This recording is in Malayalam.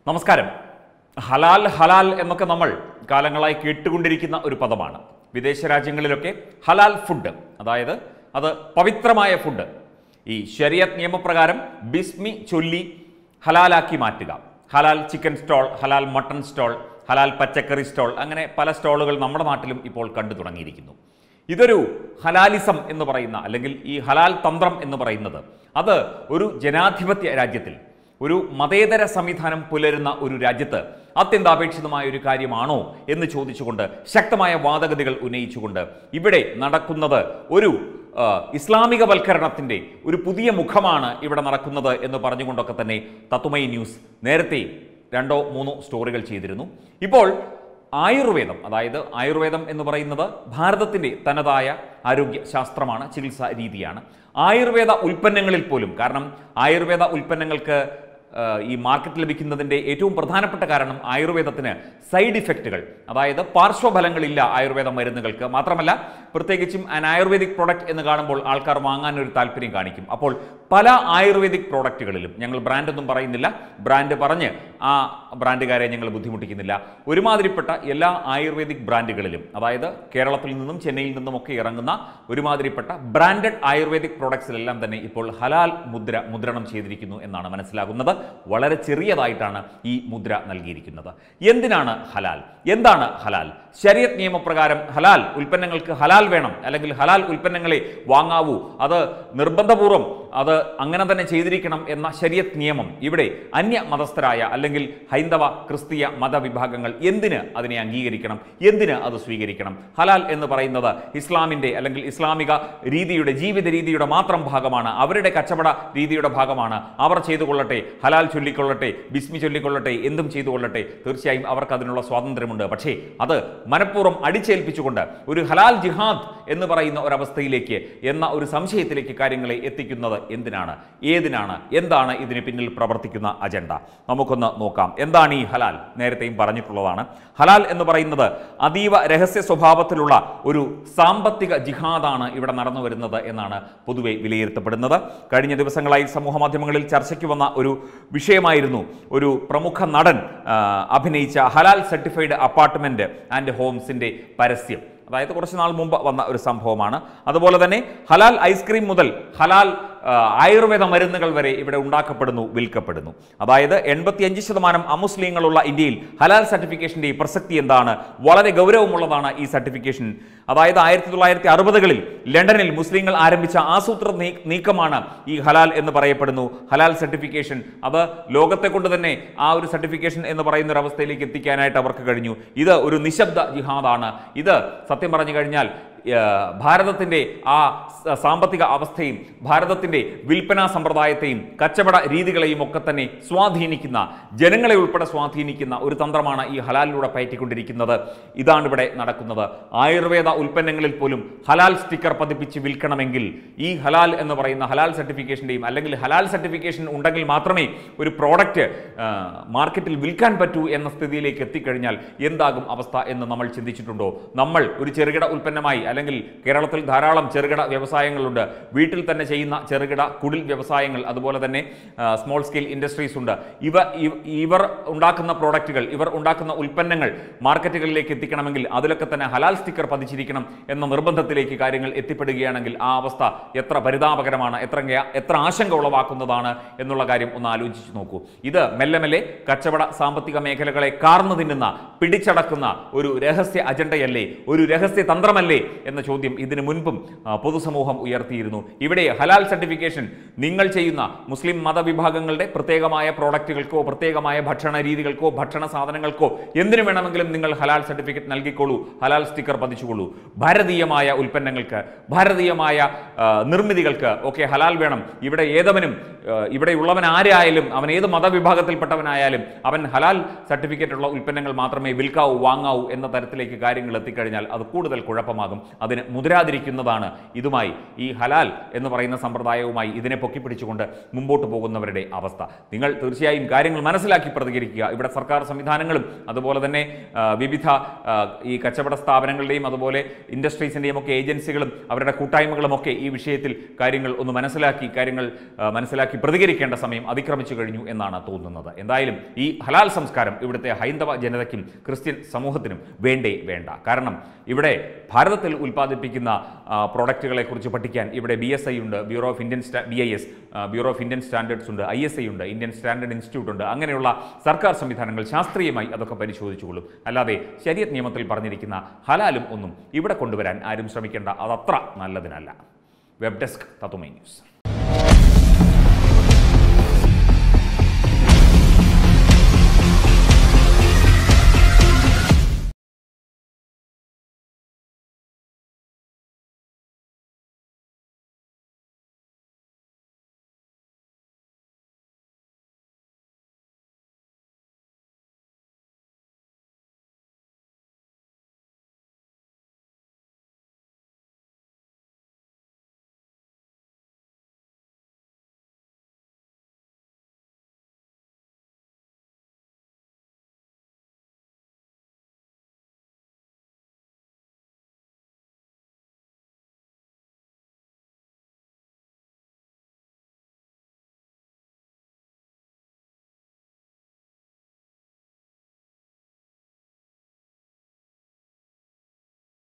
നമസ്കാരം ഹലാൽ ഹലാൽ എന്നൊക്കെ നമ്മൾ കാലങ്ങളായി കേട്ടുകൊണ്ടിരിക്കുന്ന ഒരു പദമാണ് വിദേശ രാജ്യങ്ങളിലൊക്കെ ഹലാൽ ഫുഡ് അതായത് അത് പവിത്രമായ ഫുഡ് ഈ ശരിയത്ത് നിയമപ്രകാരം ബിസ്മി ചൊല്ലി ഹലാലാക്കി മാറ്റുക ഹലാൽ ചിക്കൻ സ്റ്റോൾ ഹലാൽ മട്ടൺ സ്റ്റോൾ ഹലാൽ പച്ചക്കറി സ്റ്റോൾ അങ്ങനെ പല സ്റ്റോളുകൾ നമ്മുടെ നാട്ടിലും ഇപ്പോൾ കണ്ടു തുടങ്ങിയിരിക്കുന്നു ഇതൊരു ഹലാലിസം എന്ന് പറയുന്ന അല്ലെങ്കിൽ ഈ ഹലാൽ തന്ത്രം എന്ന് പറയുന്നത് അത് ഒരു ജനാധിപത്യ രാജ്യത്തിൽ ഒരു മതേതര സംവിധാനം പുലരുന്ന ഒരു രാജ്യത്ത് അത്യന്താപേക്ഷിതമായ ഒരു കാര്യമാണോ എന്ന് ചോദിച്ചുകൊണ്ട് ശക്തമായ വാദഗതികൾ ഉന്നയിച്ചുകൊണ്ട് ഇവിടെ നടക്കുന്നത് ഒരു ആ, ഇസ്ലാമികവൽക്കരണത്തിൻ്റെ ഒരു പുതിയ മുഖമാണ് ഇവിടെ നടക്കുന്നത് എന്ന് പറഞ്ഞുകൊണ്ടൊക്കെ തന്നെ തത്തുമൈ ന്യൂസ് നേരത്തെ രണ്ടോ മൂന്നോ സ്റ്റോറികൾ ചെയ്തിരുന്നു ഇപ്പോൾ ആയുർവേദം അതായത് ആയുർവേദം എന്ന് പറയുന്നത് ഭാരതത്തിൻ്റെ തനതായ ആരോഗ്യ ശാസ്ത്രമാണ് ചികിത്സാ രീതിയാണ് ആയുർവേദ ഉൽപ്പന്നങ്ങളിൽ പോലും കാരണം ആയുർവേദ ഉൽപ്പന്നങ്ങൾക്ക് ആ, ഈ മാർക്കറ്റ് ലഭിക്കുന്നതിൻ്റെ ഏറ്റവും പ്രധാനപ്പെട്ട കാരണം ആയുർവേദത്തിന് സൈഡ് ഇഫക്റ്റുകൾ അതായത് പാർശ്വഫലങ്ങളില്ല ആയുർവേദ മരുന്നുകൾക്ക് മാത്രമല്ല പ്രത്യേകിച്ചും അൻ ആയുർവേദിക് പ്രോഡക്റ്റ് എന്ന് കാണുമ്പോൾ ആൾക്കാർ വാങ്ങാൻ ഒരു താല്പര്യം കാണിക്കും അപ്പോൾ പല ആയുർവേദിക് പ്രോഡക്റ്റുകളിലും ഞങ്ങൾ ബ്രാൻഡൊന്നും പറയുന്നില്ല ബ്രാൻഡ് പറഞ്ഞ് ആ ബ്രാൻഡുകാരെ ഞങ്ങൾ ബുദ്ധിമുട്ടിക്കുന്നില്ല ഒരുമാതിരിപ്പെട്ട എല്ലാ ആയുർവേദിക് ബ്രാൻഡുകളിലും അതായത് കേരളത്തിൽ നിന്നും ചെന്നൈയിൽ നിന്നും ഒക്കെ ഇറങ്ങുന്ന ഒരുമാതിരിപ്പെട്ട ബ്രാൻഡഡ് ആയുർവേദിക് പ്രോഡക്ട്സിലെല്ലാം തന്നെ ഇപ്പോൾ ഹലാൽ മുദ്ര മുദ്രണം ചെയ്തിരിക്കുന്നു എന്നാണ് മനസ്സിലാകുന്നത് വളരെ ചെറിയതായിട്ടാണ് ഈ മുദ്ര നൽകിയിരിക്കുന്നത് എന്തിനാണ് ഹലാൽ എന്താണ് ഹലാൽ ശരീരത് നിയമപ്രകാരം ഹലാൽ ഉൽപ്പന്നങ്ങൾക്ക് ഹലാൽ വേണം അല്ലെങ്കിൽ ഹലാൽ ഉൽപ്പന്നങ്ങളെ വാങ്ങാവൂ അത് നിർബന്ധപൂർവം അത് അങ്ങനെ തന്നെ ചെയ്തിരിക്കണം എന്ന ശരീരത് നിയമം ഇവിടെ അന്യ മതസ്ഥരായ അല്ലെങ്കിൽ ഹൈന്ദവ ക്രിസ്തീയ മതവിഭാഗങ്ങൾ എന്തിന് അതിനെ അംഗീകരിക്കണം എന്തിന് അത് സ്വീകരിക്കണം ഹലാൽ എന്ന് പറയുന്നത് ഇസ്ലാമിൻ്റെ അല്ലെങ്കിൽ ഇസ്ലാമിക രീതിയുടെ ജീവിത രീതിയുടെ മാത്രം ഭാഗമാണ് അവരുടെ കച്ചവട രീതിയുടെ ഭാഗമാണ് അവർ ചെയ്തു കൊള്ളട്ടെ ഹലാൽ ചൊല്ലിക്കൊള്ളട്ടെ ബിസ്മി ചൊല്ലിക്കൊള്ളട്ടെ എന്തും ചെയ്തു കൊള്ളട്ടെ തീർച്ചയായും അവർക്ക് അതിനുള്ള സ്വാതന്ത്ര്യമുണ്ട് പക്ഷേ അത് മനഃപൂർവ്വം അടിച്ചേൽപ്പിച്ചുകൊണ്ട് ഒരു ഹലാൽ ജിഹാദ് എന്ന് പറയുന്ന ഒരവസ്ഥയിലേക്ക് എന്ന ഒരു സംശയത്തിലേക്ക് കാര്യങ്ങളെ എത്തിക്കുന്നത് എന്തിനാണ് ഏതിനാണ് എന്താണ് ഇതിന് പിന്നിൽ പ്രവർത്തിക്കുന്ന അജണ്ട നമുക്കൊന്ന് നോക്കാം എന്താണ് ഈ ഹലാൽ നേരത്തെയും പറഞ്ഞിട്ടുള്ളതാണ് ഹലാൽ എന്ന് പറയുന്നത് അതീവ രഹസ്യ സ്വഭാവത്തിലുള്ള ഒരു സാമ്പത്തിക ജിഹാദാണ് ഇവിടെ നടന്നു വരുന്നത് എന്നാണ് പൊതുവെ വിലയിരുത്തപ്പെടുന്നത് കഴിഞ്ഞ ദിവസങ്ങളായി സമൂഹ മാധ്യമങ്ങളിൽ ചർച്ചയ്ക്ക് വന്ന ഒരു വിഷയമായിരുന്നു ഒരു പ്രമുഖ നടൻ ആ, അഭിനയിച്ച ഹലാൽ സർട്ടിഫൈഡ് അപ്പാർട്ട്മെന്റ് ആൻഡ് ഹോംസിന്റെ പരസ്യം അതായത് കുറച്ച് നാൾ മുമ്പ് വന്ന ഒരു സംഭവമാണ് അതുപോലെ തന്നെ ഹലാൽ ഐസ്ക്രീം മുതൽ ഹലാൽ ആ, ആയുർവേദ മരുന്നുകൾ വരെ ഇവിടെ ഉണ്ടാക്കപ്പെടുന്നു വിൽക്കപ്പെടുന്നു അതായത് എൺപത്തിയഞ്ച് ശതമാനം അമുസ്ലിങ്ങളുള്ള ഇന്ത്യയിൽ ഹലാൽ സർട്ടിഫിക്കേഷന്റെ ഈ പ്രസക്തി എന്താണ് വളരെ ഗൗരവമുള്ളതാണ് ഈ സർട്ടിഫിക്കേഷൻ അതായത് ആയിരത്തി തൊള്ളായിരത്തി അറുപതുകളിൽ ലണ്ടനിൽ മുസ്ലിങ്ങൾ ആരംഭിച്ച ആസൂത്ര നീ- നീക്കമാണ് ഈ ഹലാൽ എന്ന് പറയപ്പെടുന്നു ഹലാൽ സർട്ടിഫിക്കേഷൻ അത് ലോകത്തെ കൊണ്ട് തന്നെ ആ ഒരു സർട്ടിഫിക്കേഷൻ എന്ന് പറയുന്ന ഒരു അവസ്ഥയിലേക്ക് എത്തിക്കാനായിട്ട് അവർക്ക് കഴിഞ്ഞു ഇത് ഒരു നിശബ്ദ ജിഹാദാണ് ഇത് സത്യം പറഞ്ഞു കഴിഞ്ഞാൽ ഏഹ്, ഭാരതത്തിൻ്റെ ആ സ- സാമ്പത്തിക അവസ്ഥയും ഭാരതത്തിൻ്റെ വിൽപ്പനാ സമ്പ്രദായത്തെയും കച്ചവട രീതികളെയും ഒക്കെ തന്നെ സ്വാധീനിക്കുന്ന ജനങ്ങളെ ഉൾപ്പെടെ സ്വാധീനിക്കുന്ന ഒരു തന്ത്രമാണ് ഈ ഹലാലിലൂടെ പയറ്റിക്കൊണ്ടിരിക്കുന്നത് ഇതാണ് ഇവിടെ നടക്കുന്നത് ആയുർവേദ ഉൽപ്പന്നങ്ങളിൽ പോലും ഹലാൽ സ്റ്റിക്കർ പതിപ്പിച്ച് വിൽക്കണമെങ്കിൽ ഈ ഹലാൽ എന്ന് പറയുന്ന ഹലാൽ സർട്ടിഫിക്കേഷൻ്റെയും അല്ലെങ്കിൽ ഹലാൽ സർട്ടിഫിക്കേഷൻ ഉണ്ടെങ്കിൽ മാത്രമേ ഒരു പ്രോഡക്റ്റ് മാർക്കറ്റിൽ വിൽക്കാൻ പറ്റൂ എന്ന സ്ഥിതിയിലേക്ക് എത്തിക്കഴിഞ്ഞാൽ എന്താകും അവസ്ഥ എന്ന് നമ്മൾ ചിന്തിച്ചിട്ടുണ്ടോ നമ്മൾ ഒരു ചെറുകിട ഉൽപ്പന്നമായി അല്ലെങ്കിൽ കേരളത്തിൽ ധാരാളം ചെറുകിട വ്യവസായങ്ങളുണ്ട് വീട്ടിൽ തന്നെ ചെയ്യുന്ന ചെറുകിട കുടിൽ വ്യവസായങ്ങൾ അതുപോലെ തന്നെ സ്മോൾ സ്കെയിൽ ഇൻഡസ്ട്രീസ് ഉണ്ട് ഇവ ഇവ- ഇവർ ഉണ്ടാക്കുന്ന പ്രോഡക്റ്റുകൾ ഇവർ ഉണ്ടാക്കുന്ന ഉൽപ്പന്നങ്ങൾ മാർക്കറ്റുകളിലേക്ക് എത്തിക്കണമെങ്കിൽ അതിലൊക്കെ തന്നെ ഹലാൽ സ്റ്റിക്കർ പതിച്ചിരിക്കണം എന്ന നിർബന്ധത്തിലേക്ക് കാര്യങ്ങൾ എത്തിപ്പെടുകയാണെങ്കിൽ ആ അവസ്ഥ എത്ര പരിതാപകരമാണ് എത്ര ഗ- എത്ര ആശങ്ക ഉളവാക്കുന്നതാണ് എന്നുള്ള കാര്യം ഒന്ന് ആലോചിച്ച് നോക്കൂ ഇത് മെല്ലെ മെല്ലെ കച്ചവട സാമ്പത്തിക മേഖലകളെ കാർന്നു തിന്നുന്ന പിടിച്ചടക്കുന്ന ഒരു രഹസ്യ അജണ്ടയല്ലേ ഒരു രഹസ്യ തന്ത്രമല്ലേ എന്ന ചോദ്യം ഇതിനു മുൻപും ആ, പൊതുസമൂഹം ഉയർത്തിയിരുന്നു ഇവിടെ ഹലാൽ സർട്ടിഫിക്കേഷൻ നിങ്ങൾ ചെയ്യുന്ന മുസ്ലിം മതവിഭാഗങ്ങളുടെ പ്രത്യേകമായ പ്രോഡക്റ്റുകൾക്കോ പ്രത്യേകമായ ഭക്ഷണ രീതികൾക്കോ ഭക്ഷണ സാധനങ്ങൾക്കോ എന്തിനു വേണമെങ്കിലും നിങ്ങൾ ഹലാൽ സർട്ടിഫിക്കറ്റ് നൽകിക്കോളൂ ഹലാൽ സ്റ്റിക്കർ പതിച്ചുകൊള്ളൂ ഭാരതീയമായ ഉൽപ്പന്നങ്ങൾക്ക് ഭാരതീയമായ ആ, നിർമ്മിതികൾക്ക് ഒക്കെ ഹലാൽ വേണം ഇവിടെ ഏതവനും ആ, ഇവിടെയുള്ളവൻ ആരായാലും അവൻ ഏത് മതവിഭാഗത്തിൽപ്പെട്ടവനായാലും അവൻ ഹലാൽ സർട്ടിഫിക്കറ്റ് ഉള്ള ഉൽപ്പന്നങ്ങൾ മാത്രമേ വിൽക്കാവൂ വാങ്ങാവൂ എന്ന തരത്തിലേക്ക് കാര്യങ്ങൾ എത്തിക്കഴിഞ്ഞാൽ അത് കൂടുതൽ കുഴപ്പമാകും അതിന് മുതിരാതിരിക്കുന്നതാണ് ഇതുമായി ഈ ഹലാൽ എന്ന് പറയുന്ന സമ്പ്രദായവുമായി ഇതിനെ പൊക്കിപ്പിടിച്ചുകൊണ്ട് മുമ്പോട്ട് പോകുന്നവരുടെ അവസ്ഥ നിങ്ങൾ തീർച്ചയായും കാര്യങ്ങൾ മനസ്സിലാക്കി പ്രതികരിക്കുക ഇവിടെ സർക്കാർ സംവിധാനങ്ങളും അതുപോലെ തന്നെ ആ, വിവിധ ആ, ഈ കച്ചവട സ്ഥാപനങ്ങളുടെയും അതുപോലെ ഇൻഡസ്ട്രീസിൻ്റെയും ഒക്കെ ഏജൻസികളും അവരുടെ കൂട്ടായ്മകളും ഒക്കെ ഈ വിഷയത്തിൽ കാര്യങ്ങൾ ഒന്ന് മനസ്സിലാക്കി കാര്യങ്ങൾ ആ, മനസ്സിലാക്കി പ്രതികരിക്കേണ്ട സമയം അതിക്രമിച്ചു കഴിഞ്ഞു എന്നാണ് തോന്നുന്നത് എന്തായാലും ഈ ഹലാൽ സംസ്കാരം ഇവിടുത്തെ ഹൈന്ദവ ജനതയ്ക്കും ക്രിസ്ത്യൻ സമൂഹത്തിനും വേണ്ടേ വേണ്ട കാരണം ഇവിടെ ഭാരതത്തിൽ ഉൽപ്പാദിപ്പിക്കുന്ന ആ, പ്രോഡക്റ്റുകളെ കുറിച്ച് പഠിക്കാൻ ഇവിടെ ബി എസ് ഐ ഉണ്ട് ബ്യൂറോ ഓഫ് ഇന്ത്യൻ സ്റ്റാ B I S bureau of Indian standards ഉണ്ട് ഐ എസ് ഐ ഉണ്ട് ഇന്ത്യൻ സ്റ്റാൻഡേർഡ് ഇൻസ്റ്റിറ്റ്യൂട്ട് ഉണ്ട് അങ്ങനെയുള്ള സർക്കാർ സംവിധാനങ്ങൾ ശാസ്ത്രീയമായി അതൊക്കെ പരിശോധിച്ചുകൊള്ളും അല്ലാതെ ശരീരത് നിയമത്തിൽ പറഞ്ഞിരിക്കുന്ന ഹലാലും ഒന്നും ഇവിടെ കൊണ്ടുവരാൻ ആരും ശ്രമിക്കേണ്ട അതത്ര നല്ലതിനല്ല വെബ് ഡെസ്ക് തത്വമൈ ന്യൂസ്